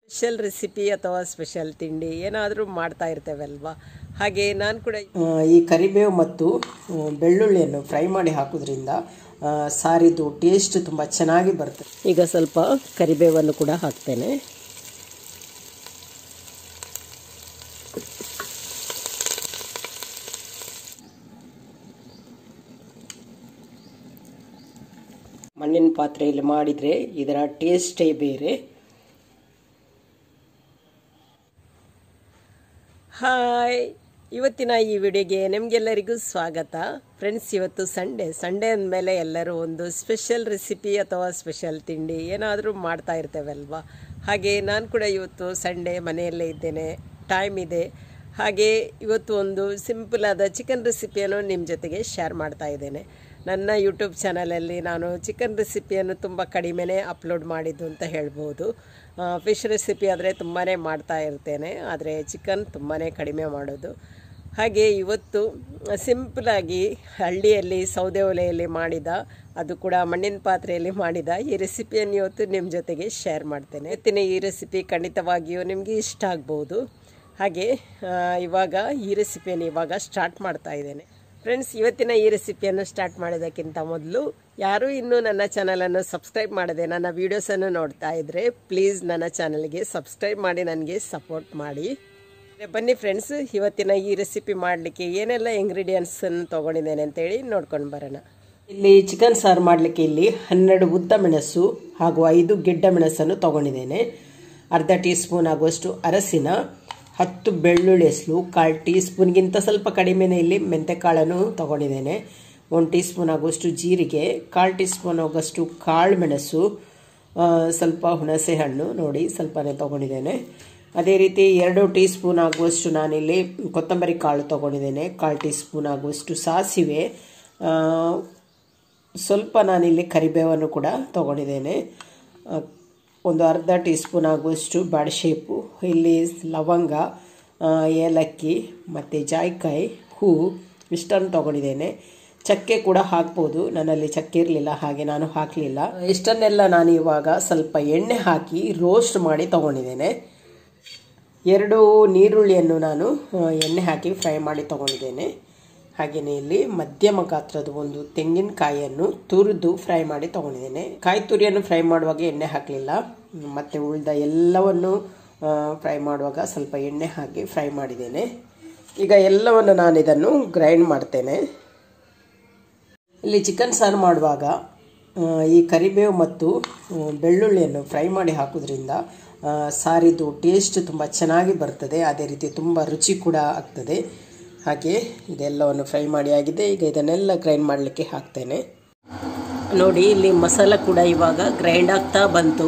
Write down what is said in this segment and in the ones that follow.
special recipe ಅಥವಾ special ತಿಂಡಿ ಏನಾದರೂ ಮಾಡ್ತಾ ಇರ್ತೇವಲ್ವಾ ಹಾಗೆ ನಾನು ಕೂಡ ಈ ಕರಿಬೇವು ಮತ್ತು ಆ, ಬೆಳ್ಳುಳ್ಳಿಯನ್ನು ಫ್ರೈ ಮಾಡಿ ಹಾಕೋದ್ರಿಂದ ಆ, ಸಾರಿದು ಟೇಸ್ಟ್ ತುಂಬ ಚೆನ್ನಾಗಿ ಬರ್ತದೆ ಈಗ ಸ್ವಲ್ಪ ಕರಿಬೇವನ್ನು ಕೂಡ ಹಾಕ್ತೇನೆ ಮಣ್ಣಿನ ಪಾತ್ರೆಯಲ್ಲಿ ಮಾಡಿದರೆ ಇದರ ಟೇಸ್ಟೇ ಬೇರೆ ಹಾಯ್ ಇವತ್ತಿನ ಈ ವಿಡಿಯೋಗೆ ನಿಮಗೆಲ್ಲರಿಗೂ ಸ್ವಾಗತ ಫ್ರೆಂಡ್ಸ್ ಇವತ್ತು ಸಂಡೇ ಸಂಡೇ ಅಂದಮೇಲೆ ಎಲ್ಲರೂ ಒಂದು ಸ್ಪೆಷಲ್ ರೆಸಿಪಿ ಅಥವಾ ಸ್ಪೆಷಲ್ ತಿಂಡಿ ಏನಾದರೂ ಮಾಡ್ತಾ ಇರ್ತೇವಲ್ವಾ ಹಾಗೆ ನಾನು ಕೂಡ ಇವತ್ತು ಸಂಡೇ ಮನೆಯಲ್ಲೇ ಇದ್ದೇನೆ ಟೈಮ್ ಇದೆ ಹಾಗೆ ಇವತ್ತು ಒಂದು ಸಿಂಪಲ್ ಆದ ಚಿಕನ್ ರೆಸಿಪಿಯನ್ನು ನಿಮ್ಮ ಜೊತೆಗೆ ಶೇರ್ ಮಾಡ್ತಾ ಇದ್ದೇನೆ ನನ್ನ ಯೂಟ್ಯೂಬ್ ಚಾನಲಲ್ಲಿ ನಾನು ಚಿಕನ್ ರೆಸಿಪಿಯನ್ನು ತುಂಬ ಕಡಿಮೆನೇ ಅಪ್ಲೋಡ್ ಮಾಡಿದ್ದು ಅಂತ ಹೇಳ್ಬೋದು ಫಿಶ್ ರೆಸಿಪಿ ಆದರೆ ತುಂಬಾ ಮಾಡ್ತಾ ಇರ್ತೇನೆ ಆದರೆ ಚಿಕನ್ ತುಂಬಾ ಕಡಿಮೆ ಮಾಡೋದು ಹಾಗೆ ಇವತ್ತು ಸಿಂಪಲಾಗಿ ಹಳ್ಳಿಯಲ್ಲಿ ಸೌದೆ ಒಲೆಯಲ್ಲಿ ಮಾಡಿದ ಅದು ಕೂಡ ಮಣ್ಣಿನ ಪಾತ್ರೆಯಲ್ಲಿ ಮಾಡಿದ ಈ ರೆಸಿಪಿಯನ್ನು ಇವತ್ತು ನಿಮ್ಮ ಜೊತೆಗೆ ಶೇರ್ ಮಾಡ್ತೇನೆ ಇವತ್ತಿನ ಈ ರೆಸಿಪಿ ಖಂಡಿತವಾಗಿಯೂ ನಿಮಗೆ ಇಷ್ಟ ಆಗ್ಬೋದು ಹಾಗೆ ಆ, ಇವಾಗ ಈ ರೆಸಿಪಿಯನ್ನು ಇವಾಗ ಸ್ಟಾರ್ಟ್ ಮಾಡ್ತಾ ಇದ್ದೇನೆ ಫ್ರೆಂಡ್ಸ್ ಇವತ್ತಿನ ಈ ರೆಸಿಪಿಯನ್ನು ಸ್ಟಾರ್ಟ್ ಮಾಡೋದಕ್ಕಿಂತ ಮೊದಲು ಯಾರೂ ಇನ್ನೂ ನನ್ನ ಚಾನಲನ್ನು ಸಬ್ಸ್ಕ್ರೈಬ್ ಮಾಡದೆ ನನ್ನ ವೀಡಿಯೋಸನ್ನು ನೋಡ್ತಾ ಇದ್ದರೆ ಪ್ಲೀಸ್ ನನ್ನ ಚಾನಲ್ಗೆ ಸಬ್ಸ್ಕ್ರೈಬ್ ಮಾಡಿ ನನಗೆ ಸಪೋರ್ಟ್ ಮಾಡಿ ಬನ್ನಿ ಫ್ರೆಂಡ್ಸ್ ಇವತ್ತಿನ ಈ ರೆಸಿಪಿ ಮಾಡಲಿಕ್ಕೆ ಏನೆಲ್ಲ ಇಂಗ್ರೀಡಿಯೆಂಟ್ಸನ್ನು ತೊಗೊಂಡಿದ್ದೇನೆ ಅಂತೇಳಿ ನೋಡ್ಕೊಂಡು ಬರೋಣ ಇಲ್ಲಿ ಚಿಕನ್ ಸಾರು ಮಾಡಲಿಕ್ಕೆ ಇಲ್ಲಿ ಹನ್ನೆರಡು ಉದ್ದ ಮೆಣಸು ಹಾಗೂ ಐದು ಗೆಡ್ಡ ಮೆಣಸನ್ನು ತಗೊಂಡಿದ್ದೇನೆ ಅರ್ಧ ಟೀ ಸ್ಪೂನ್ ಆಗುವಷ್ಟು ಅರಸಿನ ಹತ್ತು ಬೆಳ್ಳುಳ್ಳಿ ಹೆಸಲು ಕಾಲು ಟೀ ಸ್ಪೂನ್ಗಿಂತ ಸ್ವಲ್ಪ ಕಡಿಮೆನೇ ಇಲ್ಲಿ ಮೆಂತೆಕಾಳನ್ನು ತಗೊಂಡಿದ್ದೇನೆ ಒಂದು ಟೀ ಸ್ಪೂನ್ ಆಗುವಷ್ಟು ಜೀರಿಗೆ ಕಾಲು ಟೀ ಸ್ಪೂನ್ ಆಗುವಷ್ಟು ಕಾಳು ಮೆಣಸು ಆ, ಸ್ವಲ್ಪ ಹುಣಸೆ ಹಣ್ಣು ನೋಡಿ ಸ್ವಲ್ಪನೇ ತಗೊಂಡಿದ್ದೇನೆ ಅದೇ ರೀತಿ ಎರಡು ಟೀ ಸ್ಪೂನ್ ಆಗುವಷ್ಟು ನಾನಿಲ್ಲಿ ಕೊತ್ತಂಬರಿ ಕಾಳು ತಗೊಂಡಿದ್ದೇನೆ ಕಾಲು ಟೀ ಸ್ಪೂನ್ ಆಗುವಷ್ಟು ಸಾಸಿವೆ ಆ, ಸ್ವಲ್ಪ ನಾನಿಲ್ಲಿ ಕರಿಬೇವನ್ನು ಕೂಡ ತಗೊಂಡಿದ್ದೇನೆ ಆ, ಒಂದು ಅರ್ಧ ಟೀ ಸ್ಪೂನ್ ಆಗುವಷ್ಟು ಬಾಡಿಶೇಪು ಇಲ್ಲಿ ಲವಂಗ ಆ, ಏಲಕ್ಕಿ ಮತ್ತು ಜಾಯಿಕಾಯಿ ಹೂ ಇಷ್ಟನ್ನು ತಗೊಂಡಿದ್ದೇನೆ ಚಕ್ಕೆ ಕೂಡ ಹಾಕ್ಬೋದು ನನ್ನಲ್ಲಿ ಚಕ್ಕೆ ಇರಲಿಲ್ಲ ಹಾಗೆ ನಾನು ಹಾಕಲಿಲ್ಲ ಇಷ್ಟನ್ನೆಲ್ಲ ನಾನು ಇವಾಗ ಸ್ವಲ್ಪ ಎಣ್ಣೆ ಹಾಕಿ ರೋಸ್ಟ್ ಮಾಡಿ ತಗೊಂಡಿದ್ದೇನೆ ಎರಡು ನೀರುಳ್ಳಿಯನ್ನು ನಾನು ಆ, ಎಣ್ಣೆ ಹಾಕಿ ಫ್ರೈ ಮಾಡಿ ತಗೊಂಡಿದ್ದೇನೆ ಹಾಗೆಯೇ ಇಲ್ಲಿ ಮಧ್ಯಮ ಗಾತ್ರದ ಒಂದು ತೆಂಗಿನಕಾಯಿಯನ್ನು ತುರಿದು ಫ್ರೈ ಮಾಡಿ ತಗೊಂಡಿದ್ದೇನೆ ಕಾಯಿ ತುರಿಯನ್ನು ಫ್ರೈ ಮಾಡುವಾಗ ಎಣ್ಣೆ ಹಾಕಲಿಲ್ಲ ಮತ್ತು ಉಳಿದ ಎಲ್ಲವನ್ನು ಫ್ರೈ ಮಾಡುವಾಗ ಸ್ವಲ್ಪ ಎಣ್ಣೆ ಹಾಕಿ ಫ್ರೈ ಮಾಡಿದ್ದೇನೆ ಈಗ ಎಲ್ಲವನ್ನು ನಾನು ಇದನ್ನು ಗ್ರೈಂಡ್ ಮಾಡ್ತೇನೆ ಇಲ್ಲಿ ಚಿಕನ್ ಸಾರು ಮಾಡುವಾಗ ಆ, ಈ ಕರಿಬೇವು ಮತ್ತು ಆ, ಬೆಳ್ಳುಳ್ಳಿಯನ್ನು ಫ್ರೈ ಮಾಡಿ ಹಾಕೋದ್ರಿಂದ ಆ, ಸಾರಿದು ಟೇಸ್ಟ್ ತುಂಬ ಚೆನ್ನಾಗಿ ಬರ್ತದೆ ಅದೇ ರೀತಿ ತುಂಬ ರುಚಿ ಕೂಡ ಆಗ್ತದೆ ಹಾಗೆ ಇದೆಲ್ಲವನ್ನು ಫ್ರೈ ಮಾಡಿ ಆಗಿದೆ ಈಗ ಇದನ್ನೆಲ್ಲ ಗ್ರೈಂಡ್ ಮಾಡಲಿಕ್ಕೆ ಹಾಕ್ತೇನೆ ನೋಡಿ ಇಲ್ಲಿ ಮಸಾಲ ಕೂಡ ಇವಾಗ ಗ್ರೈಂಡ್ ಆಗ್ತಾ ಬಂತು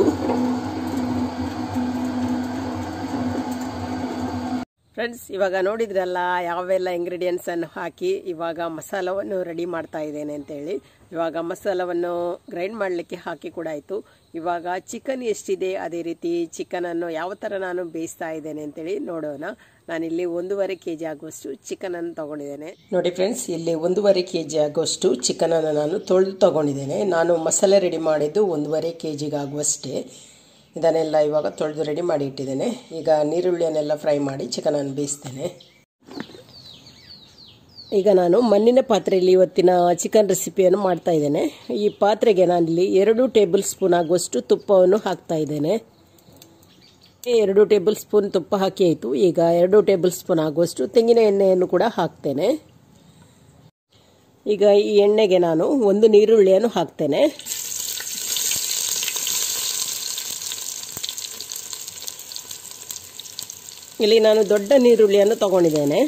ಫ್ರೆಂಡ್ಸ್ ಇವಾಗ ನೋಡಿದ್ರಲ್ಲ ಯಾವೆಲ್ಲ ಇಂಗ್ರೀಡಿಯೆಂಟ್ಸ್ ಅನ್ನು ಹಾಕಿ ಇವಾಗ ಮಸಾಲವನ್ನು ರೆಡಿ ಮಾಡ್ತಾ ಇದ್ದೇನೆ ಅಂತೇಳಿ ಇವಾಗ ಮಸಾಲವನ್ನು ಗ್ರೈಂಡ್ ಮಾಡಲಿಕ್ಕೆ ಹಾಕಿ ಕೂಡ ಆಯಿತು ಇವಾಗ ಚಿಕನ್ ಎಷ್ಟಿದೆ ಅದೇ ರೀತಿ ಚಿಕನನ್ನು ಯಾವ ಥರ ನಾನು ಬೇಯಿಸ್ತಾ ಇದ್ದೇನೆ ಅಂತೇಳಿ ನೋಡೋಣ ನಾನಿಲ್ಲಿ ಒಂದೂವರೆ ಕೆ ಜಿ ಆಗುವಷ್ಟು ಚಿಕನನ್ನು ತಗೊಂಡಿದ್ದೇನೆ ನೋಡಿ ಫ್ರೆಂಡ್ಸ್ ಇಲ್ಲಿ ಒಂದೂವರೆ ಕೆ ಜಿ ಆಗುವಷ್ಟು ಚಿಕನನ್ನು ನಾನು ತೊಳೆದು ತಗೊಂಡಿದ್ದೇನೆ ನಾನು ಮಸಾಲೆ ರೆಡಿ ಮಾಡಿದ್ದು ಒಂದೂವರೆ ಕೆ ಜಿಗಾಗುವಷ್ಟೇ ಇದನ್ನೆಲ್ಲ ಇವಾಗ ತೊಳೆದು ರೆಡಿ ಮಾಡಿ ಇಟ್ಟಿದ್ದೇನೆ ಈಗ ನೀರುಳ್ಳಿಯನ್ನೆಲ್ಲ ಫ್ರೈ ಮಾಡಿ ಚಿಕನನ್ನು ಬೇಯಿಸ್ತೇನೆ ಈಗ ನಾನು ಮಣ್ಣಿನ ಪಾತ್ರೆಯಲ್ಲಿ ಇವತ್ತಿನ ಚಿಕನ್ ರೆಸಿಪಿಯನ್ನು ಮಾಡ್ತಾ ಇದ್ದೇನೆ ಈ ಪಾತ್ರೆಗೆ ನಾನಿಲ್ಲಿ ಎರಡು ಟೇಬಲ್ ಸ್ಪೂನ್ ಆಗುವಷ್ಟು ತುಪ್ಪವನ್ನು ಹಾಕ್ತಾ ಇದ್ದೇನೆ ಎರಡು ಟೇಬಲ್ ಸ್ಪೂನ್ ತುಪ್ಪ ಹಾಕಿ ಆಯಿತು ಈಗ ಎರಡು ಟೇಬಲ್ ಸ್ಪೂನ್ ಆಗುವಷ್ಟು ತೆಂಗಿನ ಎಣ್ಣೆಯನ್ನು ಕೂಡ ಹಾಕ್ತೇನೆ ಈಗ ಈ ಎಣ್ಣೆಗೆ ನಾನು ಒಂದು ನೀರುಳ್ಳಿಯನ್ನು ಹಾಕ್ತೇನೆ ಇಲ್ಲಿ ನಾನು ದೊಡ್ಡ ನೀರುಳ್ಳಿಯನ್ನು ತಗೊಂಡಿದ್ದೇನೆ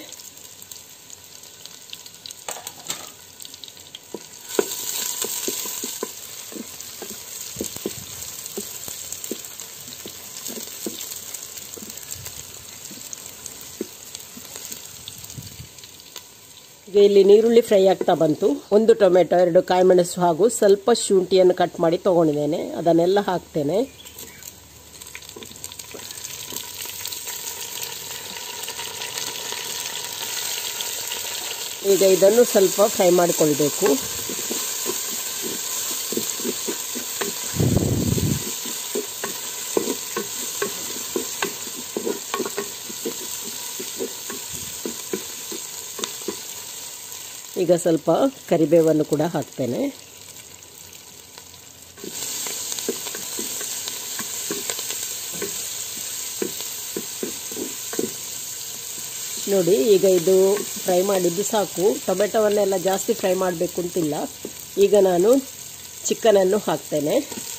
ಈಗ ಇಲ್ಲಿ ನೀರುಳ್ಳಿ ಫ್ರೈ ಆಗ್ತಾ ಬಂತು ಒಂದು ಟೊಮೆಟೊ ಎರಡು ಕಾಯಿಮೆಣಸು ಹಾಗೂ ಸ್ವಲ್ಪ ಶುಂಠಿಯನ್ನು ಕಟ್ ಮಾಡಿ ತಗೊಂಡಿದ್ದೇನೆ ಅದನ್ನೆಲ್ಲ ಹಾಕ್ತೇನೆ ಈಗ ಇದನ್ನು ಸ್ವಲ್ಪ ಫ್ರೈ ಮಾಡಿಕೊಳ್ಬೇಕು ಈಗ ಸ್ವಲ್ಪ ಕರಿಬೇವನ್ನು ಕೂಡ ಹಾಕ್ತೇನೆ ನೋಡಿ ಈಗ ಇದು ಫ್ರೈ ಮಾಡಿದ್ದು ಸಾಕು ಟೊಮೆಟೊವನ್ನೆಲ್ಲ ಜಾಸ್ತಿ ಫ್ರೈ ಮಾಡಬೇಕು ಅಂತಿಲ್ಲ ಈಗ ನಾನು ಚಿಕನನ್ನು ಹಾಕ್ತೇನೆ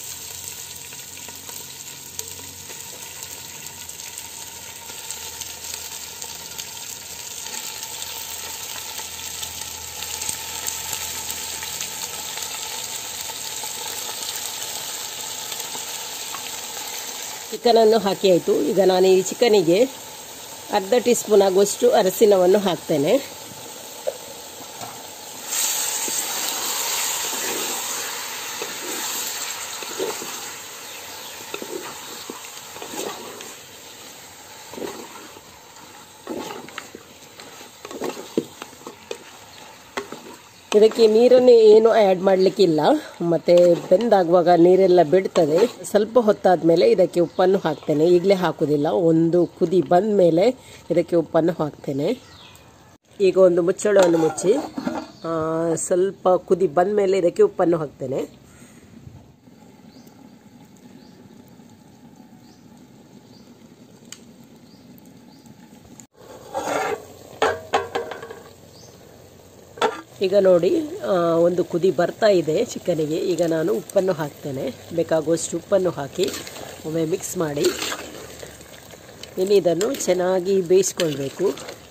ಚಿಕನನ್ನು ಹಾಕಿ ಆಯಿತು ಈಗ ನಾನು ಈ ಚಿಕನಿಗೆ ಅರ್ಧ ಟೀ ಸ್ಪೂನ್ ಆಗುವಷ್ಟು ಅರಸಿನವನ್ನು ಹಾಕ್ತೇನೆ ಇದಕ್ಕೆ ನೀರನ್ನು ಏನು ಆ್ಯಡ್ ಮಾಡಲಿಕ್ಕಿಲ್ಲ ಮತ್ತು ಬೆಂದಾಗುವಾಗ ನೀರೆಲ್ಲ ಬಿಡ್ತದೆ ಸ್ವಲ್ಪ ಹೊತ್ತಾದ ಇದಕ್ಕೆ ಉಪ್ಪನ್ನು ಹಾಕ್ತೇನೆ ಈಗಲೇ ಹಾಕೋದಿಲ್ಲ ಒಂದು ಕುದಿ ಬಂದ ಮೇಲೆ ಇದಕ್ಕೆ ಉಪ್ಪನ್ನು ಹಾಕ್ತೇನೆ ಈಗ ಒಂದು ಮುಚ್ಚಳವನ್ನು ಮುಚ್ಚಿ ಸ್ವಲ್ಪ ಕುದಿ ಬಂದ ಮೇಲೆ ಇದಕ್ಕೆ ಉಪ್ಪನ್ನು ಹಾಕ್ತೇನೆ ಈಗ ನೋಡಿ ಒಂದು ಕುದಿ ಬರ್ತಾ ಇದೆ ಚಿಕನಿಗೆ ಈಗ ನಾನು ಉಪ್ಪನ್ನು ಹಾಕ್ತೇನೆ ಬೇಕಾಗುವಷ್ಟು ಉಪ್ಪನ್ನು ಹಾಕಿ ಒಮ್ಮೆ ಮಿಕ್ಸ್ ಮಾಡಿ ಇನ್ನು ಇದನ್ನು ಚೆನ್ನಾಗಿ ಬೇಯಿಸ್ಕೊಳ್ಬೇಕು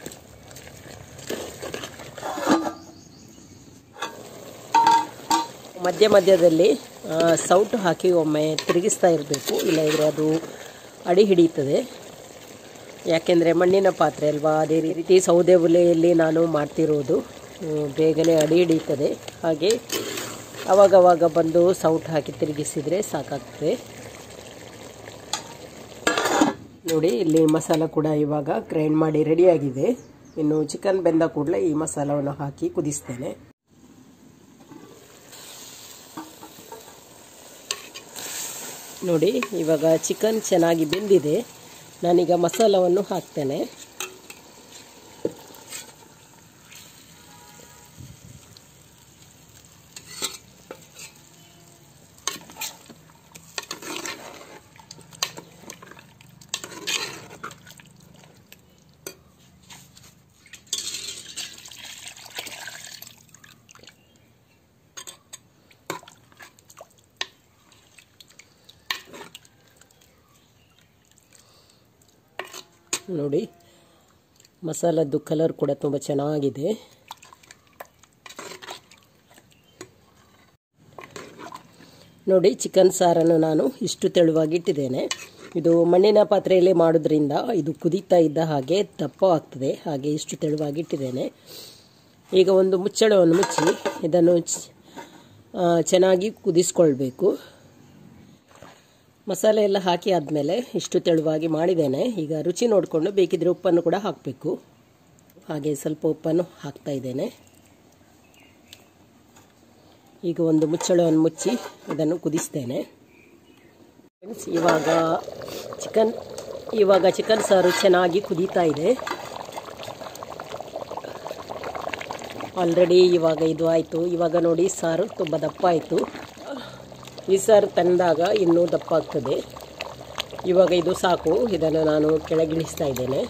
ಮಧ್ಯ ಮಧ್ಯದಲ್ಲಿ ಸೌಟು ಹಾಕಿ ಒಮ್ಮೆ ತಿರುಗಿಸ್ತಾ ಇರಬೇಕು ಇಲ್ಲದಿದ್ದರೆ ಅದು ಅಡಿ ಹಿಡಿಯುತ್ತದೆ ಯಾಕೆಂದರೆ ಮಣ್ಣಿನ ಪಾತ್ರೆ ಅಲ್ವಾ ಅದೇ ರೀತಿ ಸೌದೆ ಒಲೆಯಲ್ಲಿ ನಾನು ಮಾಡ್ತಿರೋದು ಬೇಗನೆ ಅಡಿ ಹಿಡಿಯುತ್ತದೆ ಹಾಗೆ ಅವಾಗವಾಗ ಬಂದು ಸೌಟ್ ಹಾಕಿ ತಿರುಗಿಸಿದರೆ ಸಾಕಾಗ್ತದೆ ನೋಡಿ ಇಲ್ಲಿ ಮಸಾಲ ಕೂಡ ಇವಾಗ ಗ್ರೈಂಡ್ ಮಾಡಿ ರೆಡಿಯಾಗಿದೆ ಇನ್ನು ಚಿಕನ್ ಬೆಂದ ಕೂಡಲೇ ಈ ಮಸಾಲವನ್ನು ಹಾಕಿ ಕುದಿಸ್ತೇನೆ ನೋಡಿ ಇವಾಗ ಚಿಕನ್ ಚೆನ್ನಾಗಿ ಬೆಂದಿದೆ ನಾನೀಗ ಮಸಾಲವನ್ನು ಹಾಕ್ತೇನೆ ನೋಡಿ ಮಸಾಲದ್ದು ಕಲರ್ ಕೂಡ ತುಂಬ ಚೆನ್ನಾಗಿದೆ ನೋಡಿ ಚಿಕನ್ ಸಾರನ್ನು ನಾನು ಇಷ್ಟು ತೆಳುವಾಗಿ ಇಟ್ಟಿದ್ದೇನೆ ಇದು ಮಣ್ಣಿನ ಪಾತ್ರೆಯಲ್ಲಿ ಮಾಡೋದ್ರಿಂದ ಇದು ಕುದೀತಾ ಇದ್ದ ಹಾಗೆ ದಪ್ಪ ಆಗ್ತದೆ ಹಾಗೆ ಇಷ್ಟು ತೆಳುವಾಗಿ ಇಟ್ಟಿದ್ದೇನೆ ಈಗ ಒಂದು ಮುಚ್ಚಳವನ್ನು ಮುಚ್ಚಿ ಇದನ್ನು ಚೆನ್ನಾಗಿ ಕುದಿಸ್ಕೊಳ್ಬೇಕು ಮಸಾಲೆ ಎಲ್ಲ ಹಾಕಿ ಆದಮೇಲೆ ಇಷ್ಟು ತೆಳುವಾಗಿ ಮಾಡಿದ್ದೇನೆ ಈಗ ರುಚಿ ನೋಡಿಕೊಂಡು ಬೇಕಿದ್ರೆ ಉಪ್ಪನ್ನು ಕೂಡ ಹಾಕಬೇಕು ಹಾಗೆ ಸ್ವಲ್ಪ ಉಪ್ಪನ್ನು ಹಾಕ್ತಾ ಇದ್ದೇನೆ ಈಗ ಒಂದು ಮುಚ್ಚಳವನ್ನು ಮುಚ್ಚಿ ಇದನ್ನು ಕುದಿಸ್ತೇನೆ ಫ್ರೆಂಡ್ಸ್ ಇವಾಗ ಚಿಕನ್ ಇವಾಗ ಚಿಕನ್ ಸಾರು ಚೆನ್ನಾಗಿ ಕುದೀತಾ ಇದೆ ಆಲ್ರೆಡಿ ಇವಾಗ ಇದು ಆಯಿತು ಇವಾಗ ನೋಡಿ ಸಾರು ತುಂಬ ದಪ್ಪ ಆಯಿತು ಈ ಸಾರು ತಂದಾಗ ಇನ್ನೂ ದಪ್ಪ ಆಗ್ತದೆ ಇವಾಗ ಇದು ಸಾಕು ಇದನ್ನು ನಾನು ಕೆಳಗಿಳಿಸ್ತಾ ಇದ್ದೇನೆ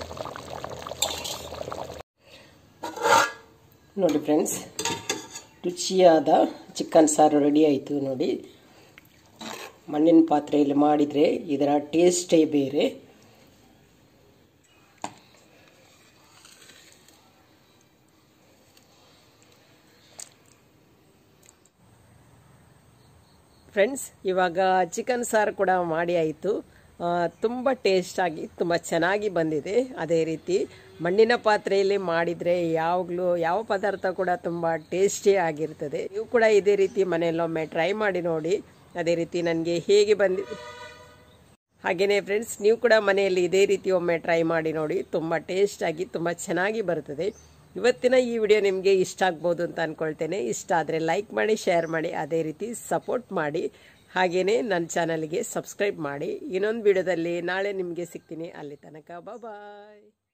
ನೋಡಿ ಫ್ರೆಂಡ್ಸ್ ರುಚಿಯಾದ ಚಿಕನ್ ಸಾರು ರೆಡಿ ಆಯಿತು ನೋಡಿ ಮಣ್ಣಿನ ಪಾತ್ರೆಯಲ್ಲಿ ಮಾಡಿದರೆ ಇದರ ಟೇಸ್ಟೇ ಬೇರೆ ಫ್ರೆಂಡ್ಸ್ ಇವಾಗ ಚಿಕನ್ ಸಾರು ಕೂಡ ಮಾಡಿ ಆಯಿತು ತುಂಬ ಟೇಸ್ಟಾಗಿ ತುಂಬ ಚೆನ್ನಾಗಿ ಬಂದಿದೆ ಅದೇ ರೀತಿ ಮಣ್ಣಿನ ಪಾತ್ರೆಯಲ್ಲಿ ಮಾಡಿದರೆ ಯಾವಾಗಲೂ ಯಾವ ಪದಾರ್ಥ ಕೂಡ ತುಂಬ ಟೇಸ್ಟಿ ಆಗಿರ್ತದೆ ನೀವು ಕೂಡ ಇದೇ ರೀತಿ ಮನೆಯಲ್ಲೊಮ್ಮೆ ಟ್ರೈ ಮಾಡಿ ನೋಡಿ ಅದೇ ರೀತಿ ನನಗೆ ಹೇಗೆ ಬಂದಿ ಹಾಗೆಯೇ ಫ್ರೆಂಡ್ಸ್ ನೀವು ಕೂಡ ಮನೆಯಲ್ಲಿ ಇದೇ ರೀತಿ ಒಮ್ಮೆ ಟ್ರೈ ಮಾಡಿ ನೋಡಿ ತುಂಬ ಟೇಸ್ಟಾಗಿ ತುಂಬ ಚೆನ್ನಾಗಿ ಬರ್ತದೆ ಇವತ್ತಿನ ಈ ವಿಡಿಯೋ ನಿಮಗೆ ಇಷ್ಟ ಆಗ್ಬೋದು ಅಂತ ಅಂದ್ಕೊಳ್ತೇನೆ ಇಷ್ಟ ಆದರೆ ಲೈಕ್ ಮಾಡಿ ಶೇರ್ ಮಾಡಿ ಅದೇ ರೀತಿ ಸಪೋರ್ಟ್ ಮಾಡಿ ಹಾಗೆಯೇ ನನ್ನ ಚಾನಲ್ಗೆ ಸಬ್ಸ್ಕ್ರೈಬ್ ಮಾಡಿ ಇನ್ನೊಂದು ವಿಡಿಯೋದಲ್ಲಿ ನಾಳೆ ನಿಮಗೆ ಸಿಗ್ತೀನಿ ಅಲ್ಲಿ ತನಕ ಬಾಯ್